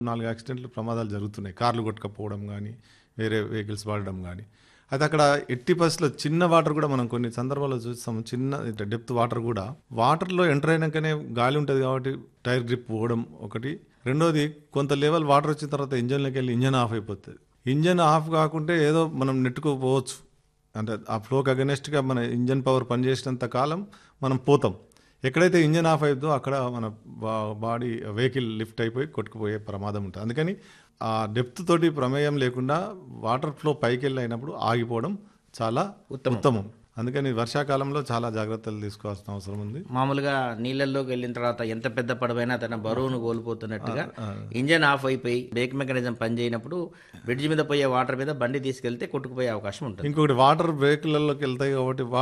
నాలుగు యాక్సిడెంట్లు ప్రమాదాలు జరుగుతున్నాయి కార్లు కొట్టుకపోవడం కానీ వేరే వెహికల్స్ వాడడం కానీ అయితే అక్కడ ఎట్టి పరిస్థితుల్లో చిన్న వాటర్ కూడా మనం కొన్ని సందర్భాల్లో చూస్తాం చిన్న డెప్త్ వాటర్ కూడా వాటర్లో ఎంటర్ అయినాకనే గాలి ఉంటుంది కాబట్టి టైర్ గ్రిప్ పోవడం ఒకటి రెండోది కొంత లెవెల్ వాటర్ వచ్చిన తర్వాత ఇంజన్లోకి వెళ్ళి ఇంజన్ ఆఫ్ అయిపోతుంది ఇంజన్ ఆఫ్ కాకుంటే ఏదో మనం నెట్టుకోపోవచ్చు అంటే ఆ ఫ్లోకి అగనెస్ట్గా మన ఇంజన్ పవర్ పనిచేసినంత కాలం మనం పోతాం ఎక్కడైతే ఇంజన్ ఆఫ్ అవుతుందో అక్కడ మన బా- బాడీ వెహికల్ లిఫ్ట్ అయిపోయి కొట్టుకుపోయే ప్రమాదం ఉంటుంది అందుకని ఆ డెప్త్ తోటి ప్రమేయం లేకుండా వాటర్ ఫ్లో పైకి వెళ్ళి అయినప్పుడు ఆగిపోవడం చాలా ఉత్తమం అందుకని వర్షాకాలంలో చాలా జాగ్రత్తలు తీసుకోవాల్సిన అవసరం ఉంది మామూలుగా నీళ్ళల్లోకి వెళ్ళిన తర్వాత ఎంత పెద్ద పడవైనా తన బరువును కోల్పోతున్నట్టుగా ఇంజన్ ఆఫ్ అయిపోయి బ్రేక్ మెకానిజం పనిచేయనప్పుడు బ్రిడ్జ్ మీద పోయే వాటర్ మీద బండి తీసుకెళ్తే కొట్టుకుపోయే అవకాశం ఉంటుంది ఇంకొకటి వాటర్ బ్రేక్లలోకి వెళ్తాయి కాబట్టి